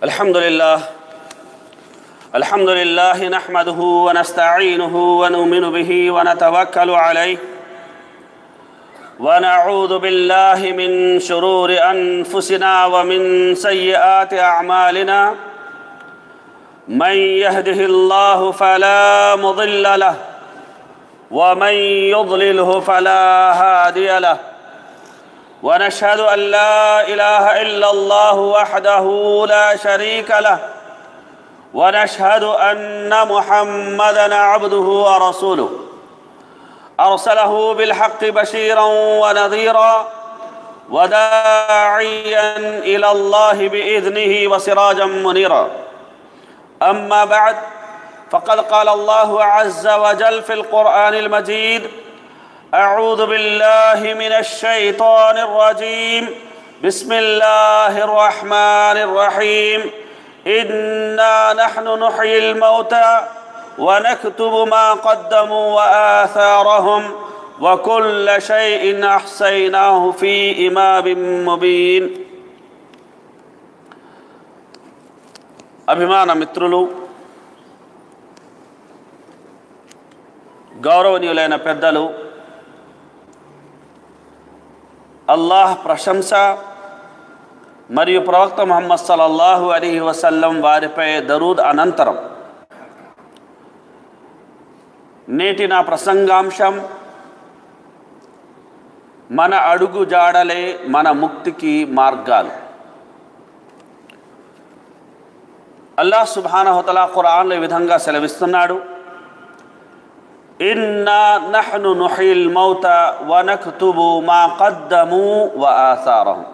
الحمد لله الحمد لله نحمده ونستعينه ونؤمن به ونتوكل عليه ونعوذ بالله من شرور انفسنا ومن سيئات اعمالنا من يهده الله فلا مضل له ومن يضلله فلا هادي له ونشهد ان لا اله الا الله وحده لا شريك له ونشهد ان محمدا عبده ورسوله ارسله بالحق بشيرا ونذيرا وداعيا الى الله باذنه وسراجا منيرا اما بعد فقد قال الله عز وجل في القران المجيد اعوذ بالله من الشيطان الرجيم بسم الله الرحمن الرحيم انا نحن نحيي الموتى ونكتب ما قدموا واثارهم وكل شيء احصيناه في امام مبين అభిమాన మిత్రులు గౌరవనీయులైన పెద్దలు అల్లాహ్ ప్రశంస మరియు ప్రవక్త ముహమ్మద్ సల్లల్లాహు అలీ వసల్లం వారిపై దరూద్ అనంతరం నేటి నా ప్రసంగాంశం మన అడుగు జాడలే మన ముక్తికి మార్గాలు అల్లాహ్ సుబానహతల ఖురాన్లో ఈ విధంగా సెలవిస్తున్నాడు ఇన్నా నహ్ను నుహిల్ మౌత వనక్తుబు మా కద్దము వ ఆసారహం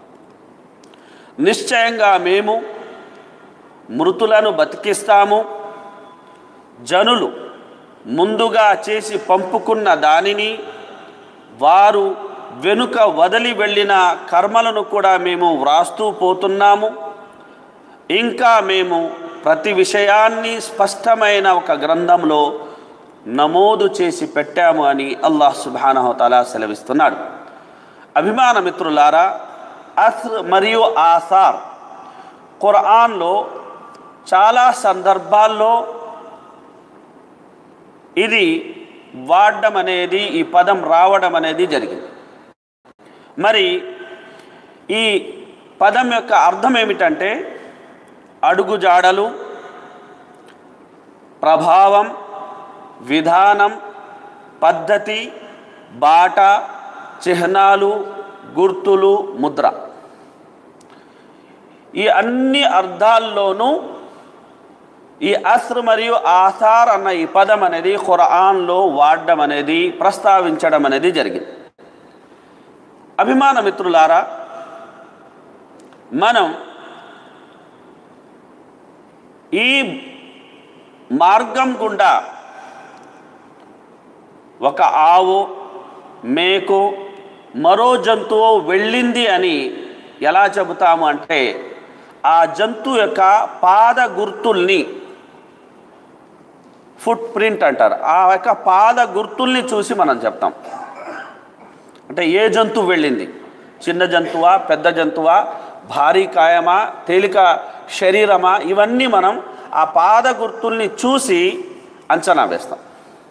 నిశ్చయంగా మేము మృతులను బతికిస్తాము జనులు ముందుగా చేసి పంపుకున్న దానిని వారు వెనుక వదిలి వెళ్ళిన కర్మలను కూడా మేము వ్రాస్తూ పోతున్నాము ఇంకా మేము ప్రతి విషయాన్ని స్పష్టమైన ఒక గ్రంథంలో నమోదు చేసి పెట్టాము అని అల్లాహ్ సుబానహతలా సెలవిస్తున్నాడు అభిమాన మిత్రులారా అస్ర్ మరియు ఆసార్ ఖురాన్లో చాలా సందర్భాల్లో ఇది వాడడం అనేది ఈ పదం రావడం అనేది జరిగింది మరి ఈ పదం యొక్క అర్థం ఏమిటంటే అడుగుజాడలు ప్రభావం విధానం పద్ధతి బాట చిహ్నాలు గుర్తులు ముద్ర ఈ అన్ని అర్థాల్లోనూ ఈ అస్ర్ మరియు ఆసార్ అన్న ఈ పదం అనేది ఖురాన్లో వాడడం అనేది ప్రస్తావించడం అనేది జరిగింది అభిమాన మిత్రులారా మనం ఈ మార్గం గుండా ఒక ఆవు మేకు మరో జంతువు వెళ్ళింది అని ఎలా చెబుతాము అంటే ఆ జంతువు యొక్క పాద గుర్తుల్ని ఫుట్ ప్రింట్ అంటారు ఆ యొక్క పాద గుర్తుల్ని చూసి మనం చెప్తాం అంటే ఏ జంతువు వెళ్ళింది చిన్న జంతువా పెద్ద జంతువా భారీ కాయమా తేలిక శరీరమా ఇవన్నీ మనం ఆ పాద గుర్తుల్ని చూసి అంచనా వేస్తాం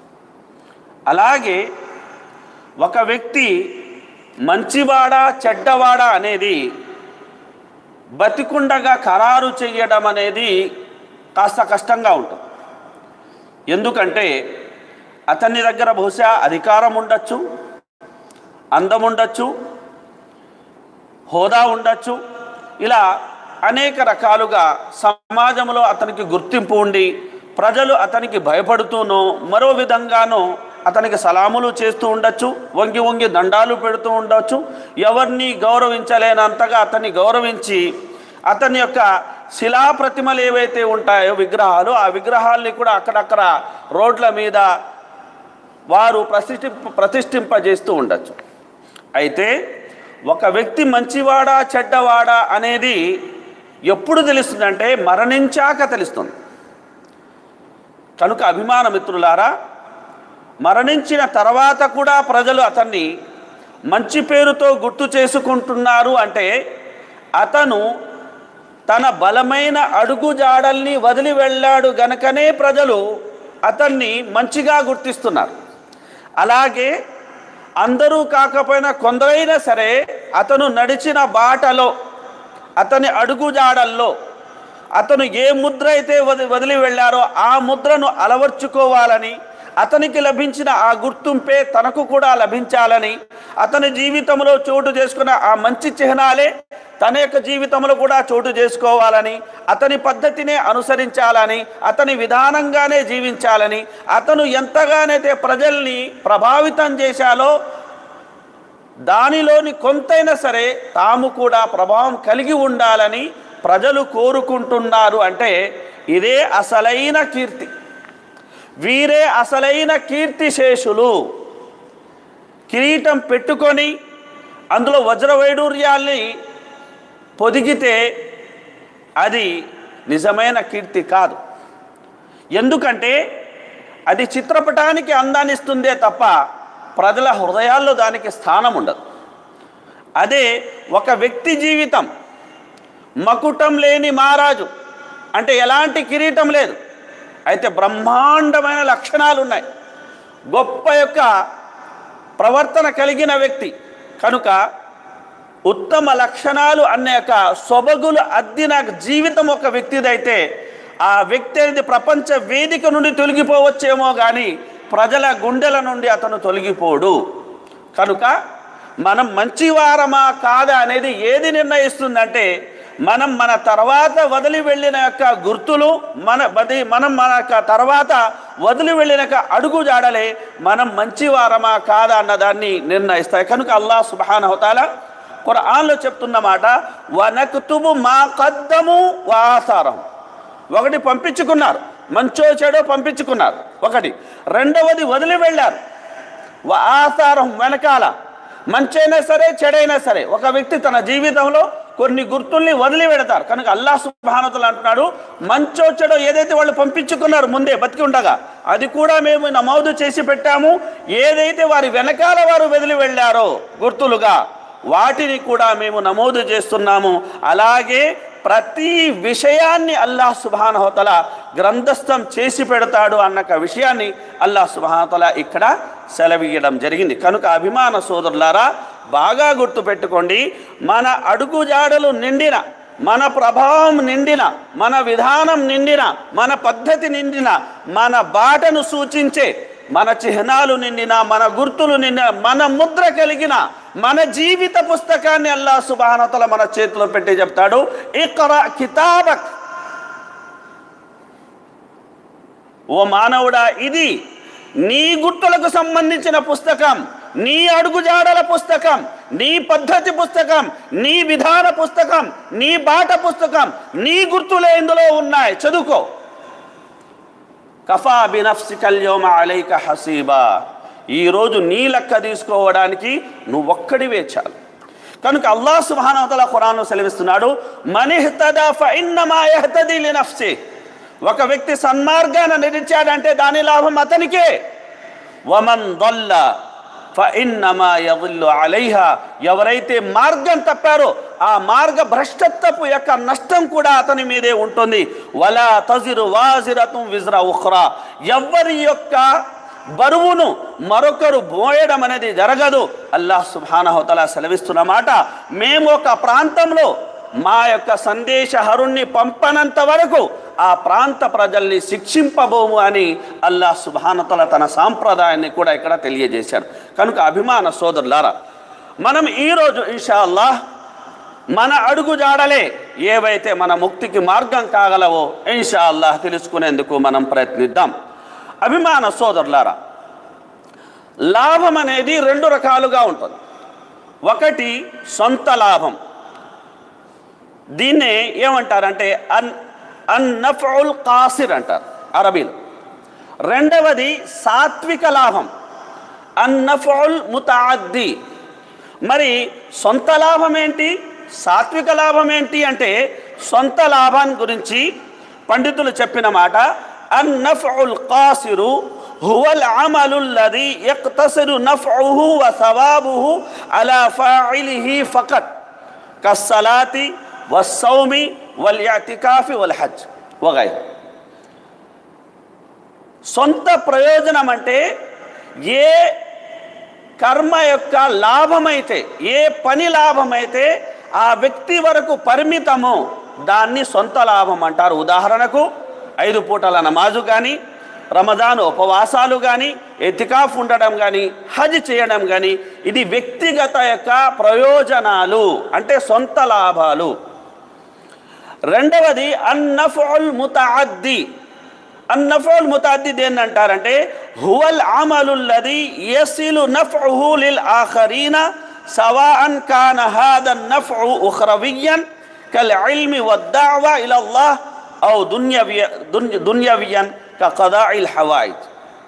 అలాగే ఒక వ్యక్తి మంచివాడా చెడ్డవాడా అనేది బతికుండగా ఖరారు చేయడం అనేది కాస్త కష్టంగా ఉంటుంది ఎందుకంటే అతని దగ్గర బహుశా అధికారం ఉండొచ్చు అందం ఉండొచ్చు హోదా ఉండొచ్చు ఇలా అనేక రకాలుగా సమాజంలో అతనికి గుర్తింపు ఉండి ప్రజలు అతనికి భయపడుతూనో మరో విధంగానో అతనికి సలాములు చేస్తూ ఉండొచ్చు వంగి వంగి దండాలు పెడుతూ ఉండొచ్చు ఎవరిని గౌరవించలేనంతగా అతన్ని గౌరవించి అతని యొక్క శిలా ప్రతిమలు ఏవైతే ఉంటాయో విగ్రహాలు ఆ విగ్రహాల్ని కూడా అక్కడక్కడ రోడ్ల మీద వారు ప్రతిష్ఠి ప్రతిష్ఠింపజేస్తూ ఉండొచ్చు అయితే ఒక వ్యక్తి మంచివాడా చెడ్డవాడా అనేది ఎప్పుడు తెలుస్తుందంటే మరణించాక తెలుస్తుంది కనుక అభిమాన మిత్రులారా మరణించిన తర్వాత కూడా ప్రజలు అతన్ని మంచి పేరుతో గుర్తు చేసుకుంటున్నారు అంటే అతను తన బలమైన అడుగుజాడల్ని వదిలి వెళ్ళాడు గనకనే ప్రజలు అతన్ని మంచిగా గుర్తిస్తున్నారు అలాగే అందరూ కాకపోయినా కొందరైనా సరే అతను నడిచిన బాటలో అతని అడుగుజాడల్లో అతను ఏ ముద్ర అయితే వది వదిలి వెళ్ళారో ఆ ముద్రను అలవర్చుకోవాలని అతనికి లభించిన ఆ గుర్తింపే తనకు కూడా లభించాలని అతని జీవితంలో చోటు చేసుకున్న ఆ మంచి చిహ్నాలే తన యొక్క జీవితంలో కూడా చోటు చేసుకోవాలని అతని పద్ధతినే అనుసరించాలని అతని విధానంగానే జీవించాలని అతను ఎంతగానైతే ప్రజల్ని ప్రభావితం చేశాలో దానిలోని కొంతైనా సరే తాము కూడా ప్రభావం కలిగి ఉండాలని ప్రజలు కోరుకుంటున్నారు అంటే ఇదే అసలైన కీర్తి వీరే అసలైన కీర్తిశేషులు కిరీటం పెట్టుకొని అందులో వజ్రవైడూర్యాల్ని పొదిగితే అది నిజమైన కీర్తి కాదు ఎందుకంటే అది చిత్రపటానికి అందాన్ని ఇస్తుందే తప్ప ప్రజల హృదయాల్లో దానికి స్థానం ఉండదు అదే ఒక వ్యక్తి జీవితం మకుటం లేని మహారాజు అంటే ఎలాంటి కిరీటం లేదు అయితే బ్రహ్మాండమైన లక్షణాలు ఉన్నాయి గొప్ప యొక్క ప్రవర్తన కలిగిన వ్యక్తి కనుక ఉత్తమ లక్షణాలు అనే యొక్క సొబగులు అద్దిన జీవితం ఒక వ్యక్తిదైతే ఆ వ్యక్తి అనేది ప్రపంచ వేదిక నుండి తొలగిపోవచ్చేమో కానీ ప్రజల గుండెల నుండి అతను తొలగిపోడు కనుక మనం మంచివారమా కాదా అనేది ఏది నిర్ణయిస్తుందంటే మనం మన తర్వాత వదిలి వెళ్ళిన యొక్క గుర్తులు మన బది మనం మన యొక్క తర్వాత వదిలి వెళ్ళిన యొక్క అడుగు జాడలే మనం మంచివారమా కాదా అన్నదాన్ని నిర్ణయిస్తాయి కనుక అల్లా సుబానహతాల ఖురాన్లో చెప్తున్నమాట వనకుతుబు మా కద్దము వాసారం ఒకటి పంపించుకున్నారు మంచో చెడో పంపించుకున్నారు ఒకటి రెండవది వదిలి వెళ్ళారు వ- ఆసారం వెనకాల మంచైనా సరే చెడైనా సరే ఒక వ్యక్తి తన జీవితంలో కొన్ని గుర్తుల్ని వదిలి పెడతారు కనుక అల్లా సుబానతలు అంటున్నాడు మంచో చెడో ఏదైతే వాళ్ళు పంపించుకున్నారు ముందే బతికి ఉండగా అది కూడా మేము నమోదు చేసి పెట్టాము ఏదైతే వారి వెనకాల వారు వదిలి వెళ్ళారో గుర్తులుగా వాటిని కూడా మేము నమోదు చేస్తున్నాము అలాగే ప్రతి విషయాన్ని అల్లాహ్ సుబానహతల గ్రంథస్థం చేసి పెడతాడు అన్న ఒక విషయాన్ని అల్లాహ్ సుబానతల ఇక్కడ సెలవీయడం జరిగింది కనుక అభిమాన సోదరులారా బాగా గుర్తుపెట్టుకోండి మన అడుగుజాడలు నిండిన మన ప్రభావం నిండిన మన విధానం నిండిన మన పద్ధతి నిండిన మన బాటను సూచించే మన చిహ్నాలు నిండిన మన గుర్తులు నిండిన మన ముద్ర కలిగిన మన జీవిత పుస్తకాన్ని అల్లా సుబానతల మన చేతిలో పెట్టి చెప్తాడు ఇకరా కితాబక్ ఓ మానవుడా ఇది నీ గుర్తులకు సంబంధించిన పుస్తకం నీ అడుగుజాడల పుస్తకం నీ పద్ధతి పుస్తకం నీ విధాన పుస్తకం నీ బాట పుస్తకం నీ గుర్తులే ఇందులో ఉన్నాయి చదువుకో కఫా బినఫ్సికల్యోమ అలైక హసీబా ఈరోజు నీ లెక్క తీసుకోవడానికి నువ్వు ఒక్కడివే చాలు కనుక అల్లాహ్ సుబ్హానహు ఖురాన్లో సెలవిస్తున్నాడు మనిహ్తదా ఫఇన్నమా యహ్తది లినఫ్సి ఒక వ్యక్తి సన్మార్గాన నడిచాడంటే దాని లాభం అతనికే వమన్ దొల్ల ఫఇన్నమా యదుల్లు అలైహా ఎవరైతే మార్గం తప్పారో ఆ మార్గ భ్రష్టత్వపు యొక్క నష్టం కూడా అతని మీదే ఉంటుంది వలా తజిరు వాజిరతం విజ్రా ఉఖ్రా ఎవరి యొక్క బరువును మరొకరు మోయడం అనేది జరగదు అల్లాహ్ సుబ్హానహుతల సెలవిస్తున్న మాట మేము ఒక ప్రాంతంలో మా యొక్క సందేశహరుణ్ణి పంపనంత వరకు ఆ ప్రాంత ప్రజల్ని శిక్షింపబోము అని అల్లాహ్ సుబ్హానతల తన సాంప్రదాయాన్ని కూడా ఇక్కడ తెలియజేశాడు కనుక అభిమాన సోదరులారా మనం ఈరోజు ఇన్షా అల్లాహ్ మన అడుగు జాడలే ఏవైతే మన ముక్తికి మార్గం కాగలవో ఇన్షా అల్లాహ్ తెలుసుకునేందుకు మనం ప్రయత్నిద్దాం అభిమాన సోదరులారా లాభం అనేది రెండు రకాలుగా ఉంటుంది ఒకటి సొంత లాభం దీన్నే ఏమంటారంటే అన్ అన్నఫుల్ కాసిర్ అంటారు అరబీలో రెండవది సాత్విక లాభం అన్నఫుల్ ముతాద్ది మరి సొంత లాభం ఏంటి సాత్విక లాభం ఏంటి అంటే సొంత లాభాన్ని గురించి పండితులు చెప్పిన మాట అన్నఫుల్ కాసిరు هو العمل الذي يقتصر نفعه وثوابه على فاعله فقط كالصلاة والصوم వల్ ఇతికాఫి వల్ హజ్ వగై సొంత ప్రయోజనం అంటే ఏ కర్మ యొక్క లాభమైతే ఏ పని లాభమైతే ఆ వ్యక్తి వరకు పరిమితము దాన్ని సొంత లాభం అంటారు ఉదాహరణకు ఐదు పూటల నమాజు కానీ రమజాన్ ఉపవాసాలు కానీ ఎతికాఫ్ ఉండడం కానీ హజ్ చేయడం కానీ ఇది వ్యక్తిగత యొక్క ప్రయోజనాలు అంటే సొంత లాభాలు రెండవది అన్నఫుల్ ముతఅద్ది అన్నఫుల్ ముతఅద్ది దేన్ని అంటారంటే హువల్ అమలుల్లది యసిలు నఫ్ఉహు లిల్ ఆఖరీన సవాఅన్ కాన హాదా నఫ్ఉ ఉఖ్రవియన్ కల్ ఇల్మి వద్దావ ఇలల్లాహ్ ఔ దున్యవియ దున్య దున్యవియన్ కదాయిల్ హవాయిజ్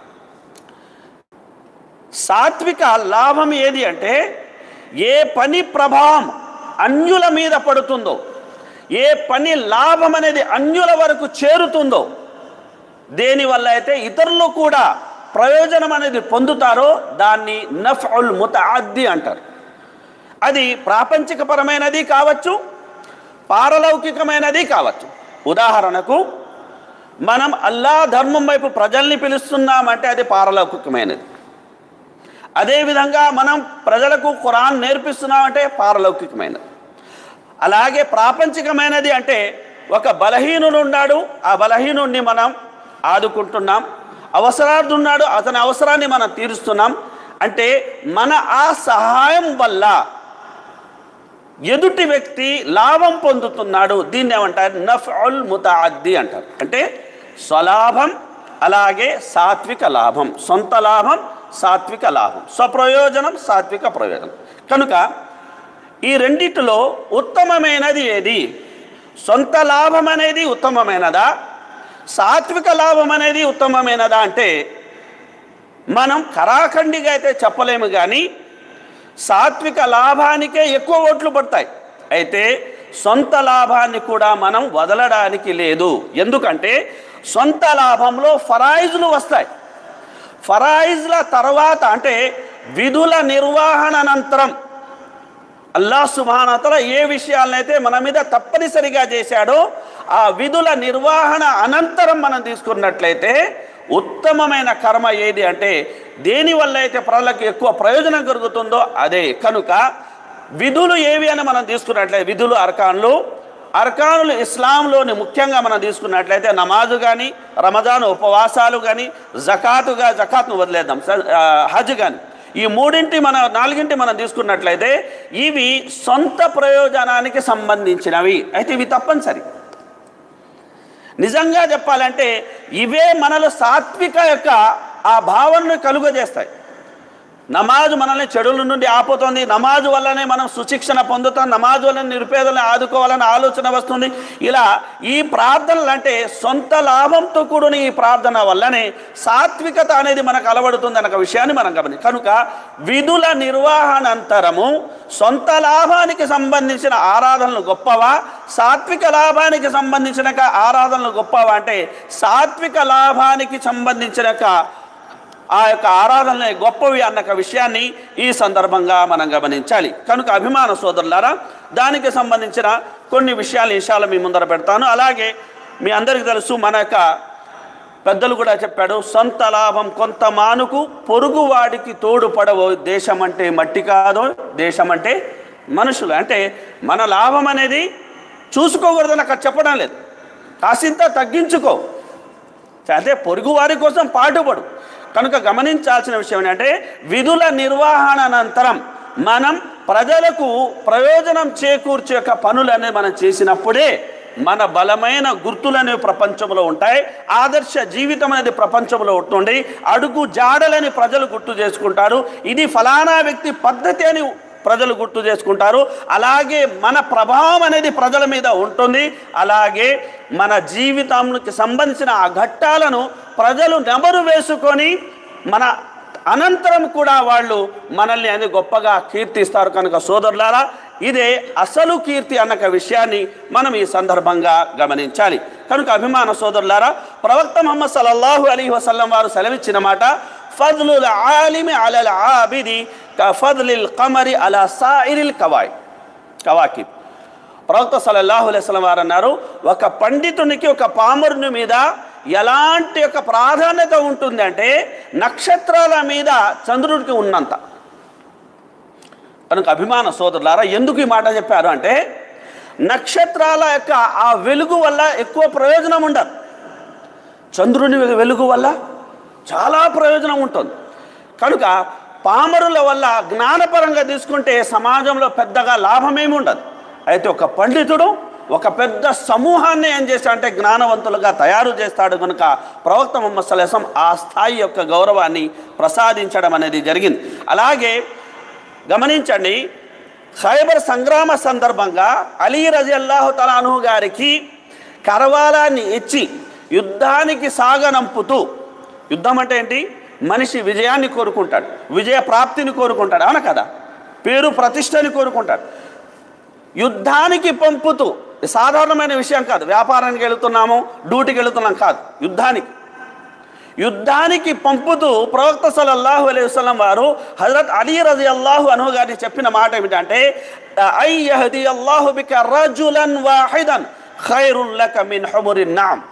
సాత్విక లాభం ఏది అంటే ఏ పని ప్రభావం అన్యుల మీద పడుతుందో ఏ పని లాభం అనేది అన్యుల వరకు చేరుతుందో దేనివల్ల అయితే ఇతరులు కూడా ప్రయోజనం అనేది పొందుతారో దాన్ని నఫ్ఉల్ ముతఅద్ది అంటారు అది ప్రాపంచికపరమైనది కావచ్చు పారలౌకికమైనది కావచ్చు ఉదాహరణకు మనం అల్లా ధర్మం వైపు ప్రజల్ని పిలుస్తున్నామంటే అది పారలౌకికమైనది అదేవిధంగా మనం ప్రజలకు ఖురాన్ నేర్పిస్తున్నామంటే పారలౌకికమైనది అలాగే ప్రాపంచికమైనది అంటే ఒక బలహీనుడు ఉన్నాడు ఆ బలహీనుడిని మనం ఆదుకుంటున్నాం అవసరార్థి ఉన్నాడు అతని అవసరాన్ని మనం తీరుస్తున్నాం అంటే మన ఆ సహాయం వల్ల ఎదుటి వ్యక్తి లాభం పొందుతున్నాడు దీన్ని ఏమంటారు నఫ్ఉల్ ముతఅద్ది అంటారు అంటే స్వలాభం అలాగే సాత్విక లాభం సొంత లాభం సాత్విక లాభం స్వప్రయోజనం సాత్విక ప్రయోజనం కనుక ఈ రెండిటిలో ఉత్తమమైనది ఏది సొంత లాభం అనేది ఉత్తమమైనదా సాత్విక లాభం అనేది ఉత్తమమైనదా అంటే మనం కరాఖండిగా అయితే చెప్పలేము కానీ సాత్విక లాభానికే ఎక్కువ ఓట్లు పడతాయి అయితే సొంత లాభాన్ని కూడా మనం వదలడానికి లేదు ఎందుకంటే సొంత లాభంలో ఫరాయిజులు వస్తాయి ఫరాయిజ్ల తర్వాత అంటే విధుల నిర్వహణ అనంతరం అల్లా సుభానతల ఏ విషయాలనైతే మన మీద తప్పనిసరిగా చేశాడో ఆ విధుల నిర్వహణ అనంతరం మనం తీసుకున్నట్లయితే ఉత్తమమైన కర్మ ఏది అంటే దేనివల్ల అయితే ప్రజలకు ఎక్కువ ప్రయోజనం కలుగుతుందో అదే కనుక విధులు ఏవి అని మనం తీసుకున్నట్లయితే విధులు అర్కాన్లు అర్కానులు ఇస్లాంలోని ముఖ్యంగా మనం తీసుకున్నట్లయితే నమాజు కానీ రమజాన్ ఉపవాసాలు కానీ జకాతుగా జకాత్ను వదిలేద్దాం స- ఆ, హజ్ కానీ ఈ మూడింటి మన నాలుగింటి మనం తీసుకున్నట్లయితే ఇవి సొంత ప్రయోజనానికి సంబంధించినవి అయితే ఇవి తప్పనిసరి నిజంగా చెప్పాలంటే ఇవే మనలో సాత్విక యొక్క ఆ భావనను కలుగజేస్తాయి నమాజు మనల్ని చెడుల నుండి ఆపుతుంది నమాజు వల్లనే మనం సుశిక్షణ పొందుతాం నమాజు వల్ల నిరుపేదలను ఆదుకోవాలని ఆలోచన వస్తుంది ఇలా ఈ ప్రార్థనలు అంటే సొంత లాభంతో కూడిన ఈ ప్రార్థన వల్లనే సాత్వికత అనేది మనకు అలవడుతుంది అన్న విషయాన్ని మనం గమని కనుక విధుల నిర్వహణంతరము సొంత లాభానికి సంబంధించిన ఆరాధనలు గొప్పవా సాత్విక లాభానికి సంబంధించిన ఆరాధనలు గొప్పవా అంటే సాత్విక లాభానికి సంబంధించిన ఆ యొక్క ఆరాధనలే గొప్పవి అన్న ఒక విషయాన్ని ఈ సందర్భంగా మనం గమనించాలి కనుక అభిమాన సోదరులారా దానికి సంబంధించిన కొన్ని విషయాలు విషయాలు మీ ముందర పెడతాను అలాగే మీ అందరికీ తెలుసు మన యొక్క పెద్దలు కూడా చెప్పాడు సొంత లాభం కొంత మానుకు పొరుగువాడికి తోడుపడవు దేశం అంటే మట్టి కాదు దేశం అంటే మనుషులు అంటే మన లాభం అనేది చూసుకోకూడదని అక్కడ చెప్పడం లేదు కాసింత తగ్గించుకో అదే పొరుగు వారి కోసం పాటుపడు కనుక గమనించాల్సిన విషయం ఏంటంటే విధుల నిర్వహణ అనంతరం మనం ప్రజలకు ప్రయోజనం చేకూర్చే యొక్క పనులు అనేది మనం చేసినప్పుడే మన బలమైన గుర్తులు అనేవి ప్రపంచంలో ఉంటాయి ఆదర్శ జీవితం అనేది ప్రపంచంలో ఉంటుంది అడుగు జాడలని ప్రజలు గుర్తు చేసుకుంటారు ఇది ఫలానా వ్యక్తి పద్ధతి అని ప్రజలు గుర్తు చేసుకుంటారు అలాగే మన ప్రభావం అనేది ప్రజల మీద ఉంటుంది అలాగే మన జీవితానికి సంబంధించిన ఆ ఘట్టాలను ప్రజలు నెమరు వేసుకొని మన అనంతరం కూడా వాళ్ళు మనల్ని అనేది గొప్పగా కీర్తిస్తారు కనుక సోదరులారా ఇదే అసలు కీర్తి అన్న ఒక విషయాన్ని మనం ఈ సందర్భంగా గమనించాలి కనుక అభిమాన సోదరులారా ప్రవక్త ముహమ్మద్ సల్లల్లాహు అలీ వసల్లం వారు సెలవిచ్చిన మాట ఫద్లుల్ ఆలిమి అలల్ ఆబిది కఫద్లిల్ కమరి అలా సాయిరిల్ కవాయ్ కవాకిబ్ ప్రవక్త సల్లల్లాహు అలైహి వసల్లం వారు అన్నారు ఒక పండితునికి ఒక పామరుని మీద ఎలాంటి ఒక ప్రాధాన్యత ఉంటుంది అంటే నక్షత్రాల మీద చంద్రుడికి ఉన్నంత కనుక అభిమాన సోదరులారా ఎందుకు ఈ మాట చెప్పారు అంటే నక్షత్రాల యొక్క ఆ వెలుగు వల్ల ఎక్కువ ప్రయోజనం ఉండదు చంద్రుని వెలుగు వల్ల చాలా ప్రయోజనం ఉంటుంది కనుక పామరుల వల్ల జ్ఞానపరంగా తీసుకుంటే సమాజంలో పెద్దగా లాభమేమి ఉండదు అయితే ఒక పండితుడు ఒక పెద్ద సమూహాన్ని ఏం చేస్తాడంటే జ్ఞానవంతులుగా తయారు చేస్తాడు కనుక ప్రవక్త ముహమ్మద్ సల్లాహం ఆ స్థాయి యొక్క గౌరవాన్ని ప్రసాదించడం అనేది జరిగింది అలాగే గమనించండి ఖైబర్ సంగ్రామ సందర్భంగా అలీ రజల్లాహు తలాను గారికి కరవాలాన్ని ఇచ్చి యుద్ధానికి సాగనంపుతూ యుద్ధం అంటే ఏంటి మనిషి విజయాన్ని కోరుకుంటాడు విజయ ప్రాప్తిని కోరుకుంటాడు అవునా కదా పేరు ప్రతిష్టని కోరుకుంటాడు యుద్ధానికి పంపుతూ ఇది సాధారణమైన విషయం కాదు వ్యాపారానికి వెళుతున్నాము డ్యూటీకి వెళుతున్నాం కాదు యుద్ధానికి యుద్ధానికి పంపుతూ ప్రవక్త సల్లల్లాహు అలైహి వసల్లం వారు హజరత్ అలీ రజి అల్లాహు అను గారిని చెప్పిన మాట ఏమిటంటే ఐ యహది అల్లాహు బిక రజులన్ వాహిదన్ ఖైరున్ లక మిన్ హుమురిన్ నామ్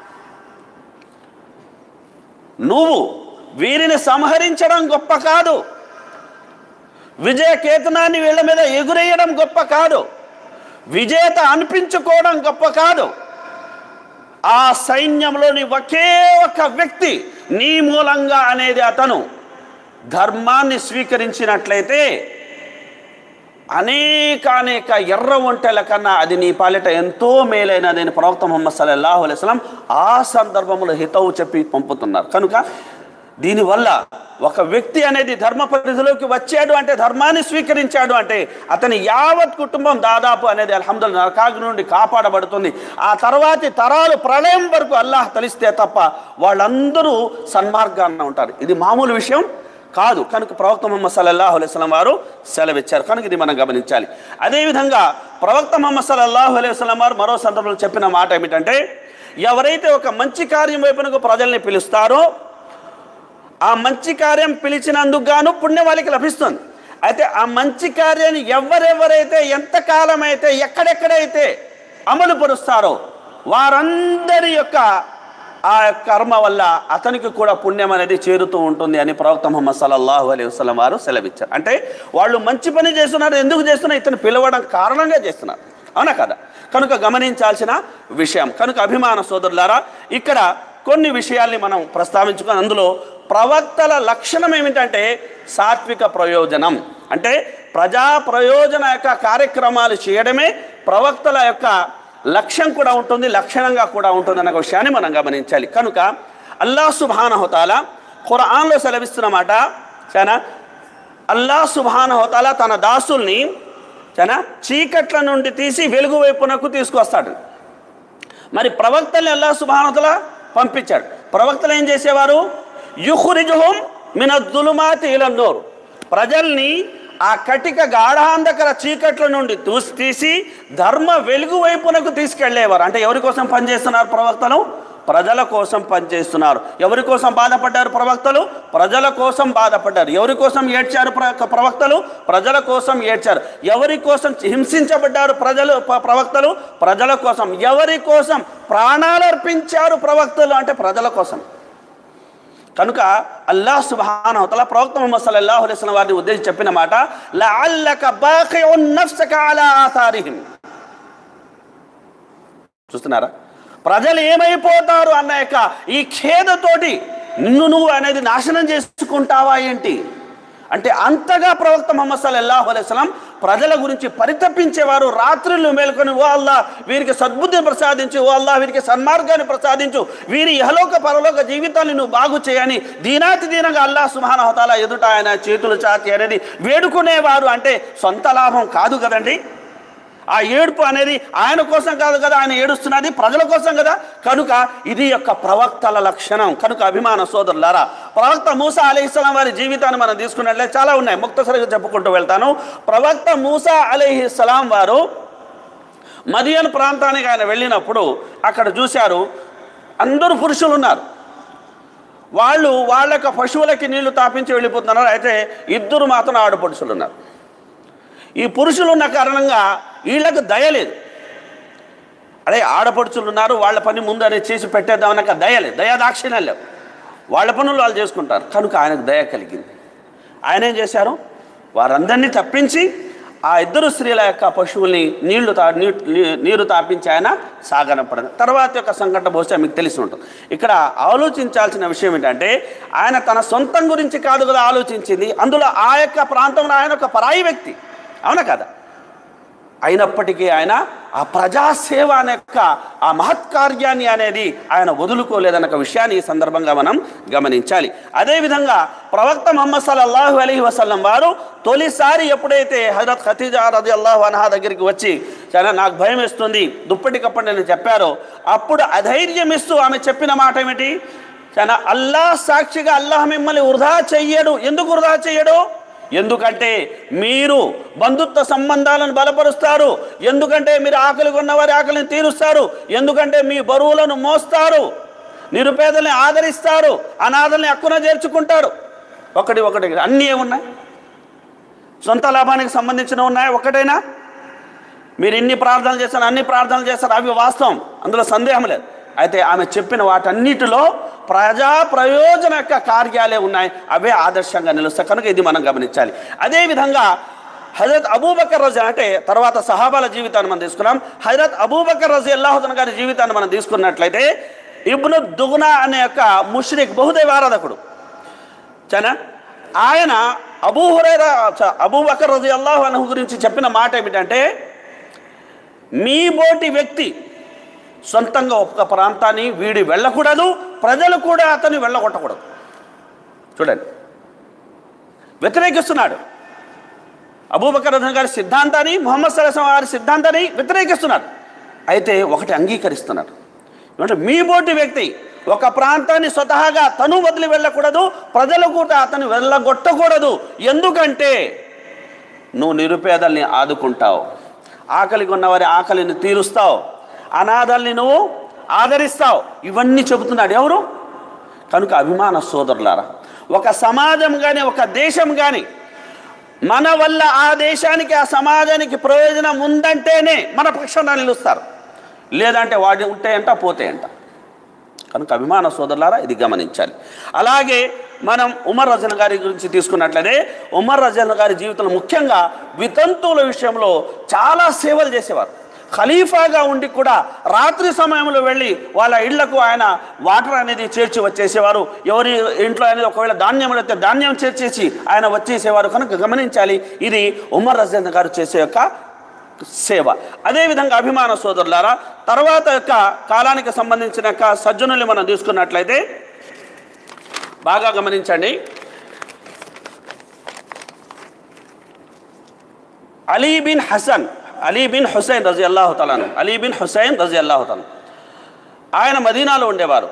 నువ్వు వీరిని సంహరించడం గొప్ప కాదు విజయ కేతనాన్ని వీళ్ళ మీద ఎగురేయడం గొప్ప కాదు విజేత అనిపించుకోవడం గొప్ప కాదు ఆ సైన్యంలోని ఒకే ఒక వ్యక్తి నీ మూలంగా అనేది అతను ధర్మాన్ని స్వీకరించినట్లయితే అనేక అనేక ఎర్ర ఒంటెల కన్నా అది నీ పాలిట ఎంతో మేలైనది అని ప్రవక్త ముహమ్మద్ సల్లల్లాహు అలైహి వసల్లం ఆ సందర్భంలో హితవు చెప్పి పంపుతున్నారు కనుక దీనివల్ల ఒక వ్యక్తి అనేది ధర్మ పరిధిలోకి వచ్చాడు అంటే ధర్మాన్ని స్వీకరించాడు అంటే అతని యావత్ కుటుంబం దాదాపు అనేది అల్హమ్దుల్ నరకాగ్ని నుండి కాపాడబడుతుంది ఆ తర్వాతి తరాలు ప్రళయం వరకు అల్లాహ్ తలిస్తే తప్ప వాళ్ళందరూ సన్మార్గాన్న ఉంటారు ఇది మామూలు విషయం కాదు కనుక ప్రవక్త ముహమ్మద్ సల్లల్లాహు అలైహి వసల్లం వారు సెలవిచ్చారు కనుక ఇది మనం గమనించాలి అదేవిధంగా ప్రవక్త ముహమ్మద్ సల్లల్లాహు అలైహి వసల్లం వారు మరో సందర్భంలో చెప్పిన మాట ఏమిటంటే ఎవరైతే ఒక మంచి కార్యం వైపునకు ప్రజల్ని పిలుస్తారో ఆ మంచి కార్యం పిలిచినందుకు గాను పుణ్యం వాళ్ళకి లభిస్తుంది అయితే ఆ మంచి కార్యాన్ని ఎవరెవరైతే ఎంతకాలం అయితే ఎక్కడెక్కడైతే అమలు పరుస్తారో వారందరి యొక్క ఆ కర్మ వల్ల అతనికి కూడా పుణ్యం అనేది చేరుతూ ఉంటుంది అని ప్రవక్త ముహమ్మద్ సల్లల్లాహు అలైహి వసల్లం వారు సెలవిచ్చారు అంటే వాళ్ళు మంచి పని చేస్తున్నారు ఎందుకు చేస్తున్నారు ఇతను పిలవడం కారణంగా చేస్తున్నారు అవునా కదా కనుక గమనించాల్సిన విషయం కనుక అభిమాన సోదరులారా ఇక్కడ కొన్ని విషయాల్ని మనం ప్రస్తావించుకొని అందులో ప్రవక్తల లక్షణం ఏమిటంటే సాత్విక ప్రయోజనం అంటే ప్రజా ప్రయోజన యొక్క కార్యక్రమాలు చేయడమే ప్రవక్తల యొక్క లక్ష్యం కూడా ఉంటుంది లక్షణంగా కూడా ఉంటుంది అన్న విషయాన్ని మనం గమనించాలి కనుక అల్లా సుభానహోతాల ఖురాన్లో సెలవిస్తున్నమాట చాలా అల్లా సుభానహోతాల తన దాసుల్ని చాలా చీకట్ల నుండి తీసి వెలుగు వైపునకు తీసుకొస్తాడు మరి ప్రవక్తల్ని అల్లా సుభానతల పంపించాడు ప్రవక్తలు ఏం చేసేవారు యుహురిజుహుం మిన దులుమాతి ఇలన్నోరు ప్రజల్ని ఆ కటిక గాఢాంధకర చీకట్ల నుండి తూసి తీసి ధర్మ వెలుగు వైపునకు తీసుకెళ్లేవారు అంటే ఎవరి కోసం పనిచేస్తున్నారు ప్రవక్తలు ప్రజల కోసం పనిచేస్తున్నారు ఎవరి కోసం బాధపడ్డారు ప్రవక్తలు ప్రజల కోసం బాధపడ్డారు ఎవరి కోసం ఏడ్చారు ప్ర- ప్రవక్తలు ప్రజల కోసం ఏడ్చారు ఎవరి కోసం హింసించబడ్డారు ప్రజలు ప- ప్రవక్తలు ప్రజల కోసం ఎవరి కోసం ప్రాణాలు అర్పించారు ప్రవక్తలు అంటే ప్రజల కోసం కనుక అల్లాహ్ సుబ్హానహు వతఆలా ప్రవక్త ముహమ్మద్ సల్లల్లాహు అలైహి వసల్లం వారిని ఉద్దేశించి చెప్పిన మాట లఅల్లక బాఖిఉన్ నఫ్సక అలా ఆథారిహిం చూస్తున్నారా ప్రజలు ఏమైపోతారు అన్న యొక్క ఈ ఖేదతోటి నిన్ను నువ్వు అనేది నాశనం చేసుకుంటావా ఏంటి అంటే అంతగా ప్రవక్త ముహమ్మద్ సల్లల్లాహు అలైహి వసల్లం ప్రజల గురించి పరితపించేవారు రాత్రులు మేల్కొని ఓ అల్లా వీరికి సద్బుద్ధిని ప్రసాదించు ఓ అల్లా వీరికి సన్మార్గాన్ని ప్రసాదించు వీరి ఇహలోక పరలోక జీవితాన్ని నువ్వు బాగు చేయని దీనాతి దీనంగా అల్లా సుహాన హోతాల ఎదుట ఆయన చేతులు చాచి అనేది వేడుకునేవారు అంటే సొంత లాభం కాదు కదండి ఆ ఏడుపు అనేది ఆయన కోసం కాదు కదా ఆయన ఏడుస్తున్నది ప్రజల కోసం కదా కనుక ఇది యొక్క ప్రవక్తల లక్షణం కనుక అభిమాన సోదరులారా ప్రవక్త మూసా అలీస్లాం వారి జీవితాన్ని మనం తీసుకున్నట్లే చాలా ఉన్నాయి ముక్తసరిగా చెప్పుకుంటూ వెళ్తాను ప్రవక్త మూసా అలీహిస్సలాం వారు మదియన్ ప్రాంతానికి ఆయన వెళ్ళినప్పుడు అక్కడ చూశారు అందరూ పురుషులు ఉన్నారు వాళ్ళు వాళ్ళ యొక్క పశువులకి నీళ్లు తాపించి వెళ్ళిపోతున్నారు అయితే ఇద్దరు మాత్రం ఆడపడుచులు ఉన్నారు ఈ పురుషులు ఉన్న కారణంగా వీళ్ళకు దయ లేదు అదే ఆడపడుచులు ఉన్నారు వాళ్ళ పని ముందు అనేది చేసి పెట్టేద్దామనక దయలే దయా దాక్షిణ్యం లేవు వాళ్ళ పనులు వాళ్ళు చేసుకుంటారు కనుక ఆయనకు దయ కలిగింది ఆయన ఏం చేశారు వారందరినీ తప్పించి ఆ ఇద్దరు స్త్రీల యొక్క పశువుల్ని నీళ్లు తా నీ- నీ- నీరు తాపించి ఆయన సాగనంపడం తర్వాత యొక్క సంఘటన బహుశా మీకు తెలిసి ఉంటుంది ఇక్కడ ఆలోచించాల్సిన విషయం ఏంటంటే ఆయన తన సొంతం గురించి కాదు కదా ఆలోచించింది అందులో ఆ యొక్క ప్రాంతంలో ఆయన ఒక పరాయి వ్యక్తి అవునా కదా అయినప్పటికీ ఆయన ఆ ప్రజాసేవ అనే యొక్క ఆ మహత్కార్యాన్ని అనేది ఆయన వదులుకోలేదన్న ఒక విషయాన్ని ఈ సందర్భంగా మనం గమనించాలి అదేవిధంగా ప్రవక్త మొహమ్మద్ సల్లల్లాహు అలైహి వసల్లం వారు తొలిసారి ఎప్పుడైతే హజరత్ ఖతీజా రది అల్లాహు అన్హా దగ్గరికి వచ్చి చాలా నాకు భయం వేస్తుంది దుప్పటి కప్పండి అని చెప్పారో అప్పుడు అధైర్యం ఇస్తూ ఆమె చెప్పిన మాట ఏమిటి చాలా అల్లాహ్ సాక్షిగా అల్లాహ్ మిమ్మల్ని వృధా చెయ్యడు ఎందుకు వృధా చెయ్యడు ఎందుకంటే మీరు బంధుత్వ సంబంధాలను బలపరుస్తారు ఎందుకంటే మీరు ఆకలి ఉన్నవారి ఆకలిని తీరుస్తారు ఎందుకంటే మీ బరువులను మోస్తారు నిరుపేదల్ని ఆదరిస్తారు అనాథల్ని అక్కున చేర్చుకుంటారు ఒకటి ఒకటి అన్నీ ఏమున్నాయి సొంత లాభానికి సంబంధించిన ఉన్నాయా ఒకటైనా మీరు ఎన్ని ప్రార్థనలు చేస్తారు అన్ని ప్రార్థనలు చేస్తారు అవి వాస్తవం అందులో సందేహం లేదు అయితే ఆమె చెప్పిన వాటన్నిటిలో ప్రజా ప్రయోజన యొక్క కార్యాలే ఉన్నాయి అవే ఆదర్శంగా నిలుస్తాయి కనుక ఇది మనం గమనించాలి అదేవిధంగా హజరత్ అబూబకర్ రజీ అంటే తర్వాత సహాబాల జీవితాన్ని మనం తీసుకున్నాం హజరత్ అబూబకర్ రజీ అల్లాహుదన్ గారి జీవితాన్ని మనం తీసుకున్నట్లయితే ఇబ్ను దుగ్నా అనే యొక్క ముష్రిక్ బహుదైవ ఆరాధకుడు చనా ఆయన అబూ హురైరా చ- అబూ బకర్ రజీ అల్లాహు అన్హు గురించి చెప్పిన మాట ఏమిటంటే మీ బోటి వ్యక్తి సొంతంగా ఒక ప్రాంతాన్ని వీడి వెళ్ళకూడదు ప్రజలు కూడా అతన్ని వెళ్ళగొట్టకూడదు చూడండి వ్యతిరేకిస్తున్నాడు అబూబకర్ రజన్ గారి సిద్ధాంతాన్ని ముహమ్మద్ సల్లాహం గారి సిద్ధాంతాన్ని వ్యతిరేకిస్తున్నాడు అయితే ఒకటి అంగీకరిస్తున్నాడు ఏమంటే మీ బోటి వ్యక్తి ఒక ప్రాంతాన్ని స్వతహాగా తను వదిలి వెళ్ళకూడదు ప్రజలు కూడా అతను వెళ్ళగొట్టకూడదు ఎందుకంటే నువ్వు నిరుపేదల్ని ఆదుకుంటావు ఆకలిగా ఉన్నవారి ఆకలిని తీరుస్తావు అనాథల్ని నువ్వు ఆదరిస్తావు ఇవన్నీ చెబుతున్నాడు ఎవరు కనుక అభిమాన సోదరులారా ఒక సమాజం కానీ ఒక దేశం కానీ మన వల్ల ఆ దేశానికి ఆ సమాజానికి ప్రయోజనం ఉందంటేనే మన పక్షాన నిలుస్తారు లేదంటే వాడి ఉంటాయంట పోతాయంట కనుక అభిమాన సోదరులారా ఇది గమనించాలి అలాగే మనం ఉమర్ రజన్ గారి గురించి తీసుకున్నట్లయితే ఉమర్ రజన్ గారి జీవితంలో ముఖ్యంగా వితంతువుల విషయంలో చాలా సేవలు చేసేవారు ఖలీఫాగా ఉండి కూడా రాత్రి సమయంలో వెళ్ళి వాళ్ళ ఇళ్లకు ఆయన వాటర్ అనేది చేర్చి వచ్చేసేవారు ఎవరి ఇంట్లో అనేది ఒకవేళ ధాన్యం అయితే ధాన్యం చేర్చేసి ఆయన వచ్చేసేవారు కనుక గమనించాలి ఇది ఉమర్ రజన్ గారు చేసే యొక్క సేవ అదేవిధంగా అభిమాన సోదరులారా తర్వాత యొక్క కాలానికి సంబంధించిన యొక్క సజ్జనుల్ని మనం తీసుకున్నట్లయితే బాగా గమనించండి Ali bin Hasan Ali bin Husain రజీ అల్లాహు తలాను అలీ బిన్ హుసైన్ రజీ అల్లాహు తలాను ఆయన మదీనాలో ఉండేవారు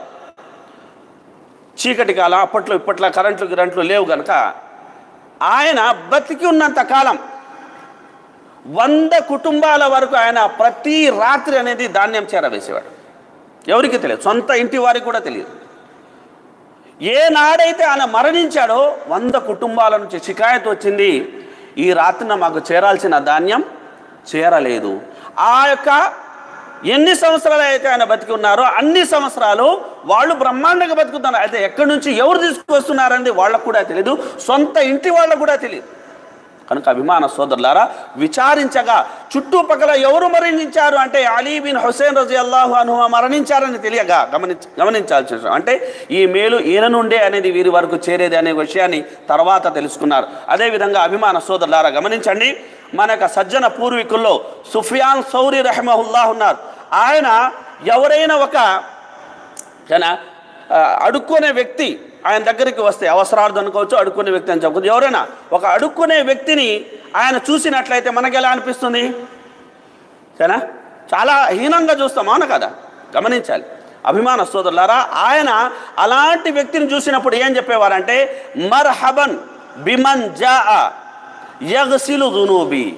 చీకటి కాలం అప్పట్లో ఇప్పట్లో కరెంట్లు గిరంట్లు లేవు గనక ఆయన బతికి ఉన్నంత కాలం వంద కుటుంబాల వరకు ఆయన ప్రతి రాత్రి అనేది ధాన్యం చేరవేసేవాడు ఎవరికి తెలియదు సొంత ఇంటి వారికి కూడా తెలియదు ఏ నాడైతే ఆయన మరణించాడో వంద కుటుంబాల నుంచి షికాయత్ వచ్చింది ఈ రాత్రిన మాకు చేరాల్సిన ధాన్యం చేరలేదు ఆ యొక్క ఎన్ని సంవత్సరాలు అయితే ఆయన బతికి ఉన్నారో అన్ని సంవత్సరాలు వాళ్ళు బ్రహ్మాండంగా బతుకుతున్నారు అయితే ఎక్కడి నుంచి ఎవరు తీసుకొస్తున్నారనేది వాళ్ళకు కూడా తెలియదు సొంత ఇంటి వాళ్ళకు కూడా తెలియదు కనుక అభిమాన సోదరులారా విచారించగా చుట్టుపక్కల ఎవరు మరణించారు అంటే అలీ బిన్ హుసేన్ రజీ అల్లాహు అనుహ మరణించారని తెలియగా గమనించ గమనించాల్సిన విషయం. అంటే ఈ మేలు ఈయన నుండే అనేది వీరి వరకు చేరేది అనే విషయాన్ని తర్వాత తెలుసుకున్నారు అదేవిధంగా అభిమాన సోదరులారా గమనించండి మన యొక్క సజ్జన పూర్వీకుల్లో సుఫియాన్ సౌరి రహమహుల్లాహ్ ఉన్నారు ఆయన ఎవరైనా ఒక కానీ ఆ, అడుక్కునే వ్యక్తి ఆయన దగ్గరికి వస్తే అవసరార్థం అనుకోవచ్చు అడుక్కునే వ్యక్తి అని చెప్పవచ్చు ఎవరైనా ఒక అడుక్కునే వ్యక్తిని ఆయన చూసినట్లయితే మనకి ఎలా అనిపిస్తుంది సరేనా చాలా హీనంగా చూస్తాం అవును కదా గమనించాలి అభిమాన సోదరులారా ఆయన అలాంటి వ్యక్తిని చూసినప్పుడు ఏం చెప్పేవారంటే మర్ హబన్ బిమన్ జా యగసిలు దునూబి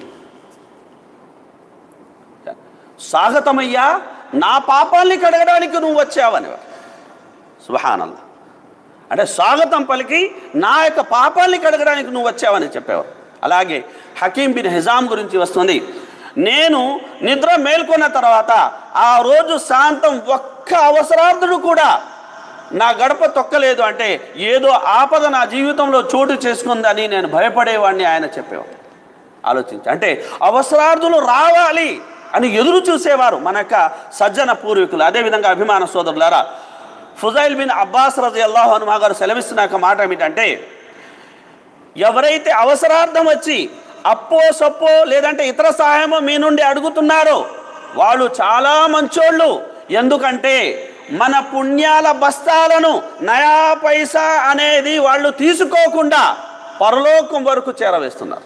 స్వాగతమయ్యా నా పాపాల్ని కడగడానికి నువ్వు వచ్చావని సుబహానల్లా అంటే స్వాగతం పలికి నా యొక్క పాపాల్ని కడగడానికి నువ్వు వచ్చావని చెప్పేవారు అలాగే హకీం బిన్ హిజాం గురించి వస్తుంది నేను నిద్ర మేల్కొన్న తర్వాత ఆ రోజు శాంతం ఒక్క అవసరార్థుడు కూడా నా గడప తొక్కలేదు అంటే ఏదో ఆపద నా జీవితంలో చోటు చేసుకుందని నేను భయపడేవాడిని ఆయన చెప్పేవాడు ఆలోచించి అంటే అవసరార్థులు రావాలి అని ఎదురు చూసేవారు మన యొక్క సజ్జన పూర్వీకులు అదేవిధంగా అభిమాన సోదరులారా ఫుజైల్ బిన్ అబ్బాస్ రజి అల్లాహు హనుమా గారు సెలవిస్తున్న యొక్క మాట ఏమిటంటే ఎవరైతే అవసరార్థం వచ్చి అప్పో సప్పో లేదంటే ఇతర సహాయమో మీ నుండి అడుగుతున్నారో వాళ్ళు చాలా మంచోళ్ళు ఎందుకంటే మన పుణ్యాల బస్తాలను నయా పైసా అనేది వాళ్ళు తీసుకోకుండా పరలోకం వరకు చేరవేస్తున్నారు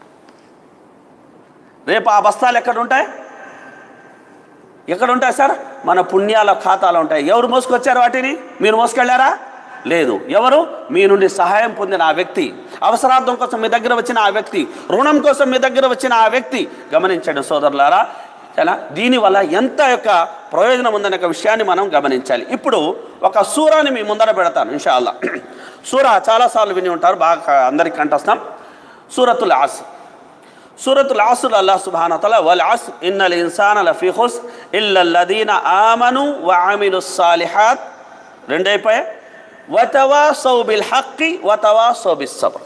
రేపు ఆ బస్తాలు ఎక్కడ ఉంటాయి ఎక్కడ ఉంటాయి సార్ మన పుణ్యాల ఖాతాలో ఉంటాయి ఎవరు మోసుకొచ్చారు వాటిని మీరు మోసుకెళ్ళారా లేదు ఎవరు మీ నుండి సహాయం పొందిన ఆ వ్యక్తి అవసరార్థం కోసం మీ దగ్గర వచ్చిన ఆ వ్యక్తి రుణం కోసం మీ దగ్గర వచ్చిన ఆ వ్యక్తి గమనించండి సోదరులారా చాలా దీనివల్ల ఎంత యొక్క ప్రయోజనం ఉందనే ఒక విషయాన్ని మనం గమనించాలి ఇప్పుడు ఒక సూరాని మీ ముందర పెడతాను ఇన్షాల్లా సూర చాలాసార్లు విని ఉంటారు బాగా అందరికి కంటొస్తాం సూరతుల్ ఆస్ సూరతుల్ ఆసుల్ అల్లాహ్ సుబ్హాన తల వల్ ఆస్ ఇన్నల్ ఇన్సాన లఫీ ఖుస్ ఇల్లల్లదీన ఆమను వ ఆమిలు సాలిహాత్ రెండైపోయాయి వతవా సౌబిల్ హక్కి వతవా సౌబిస్ సబర్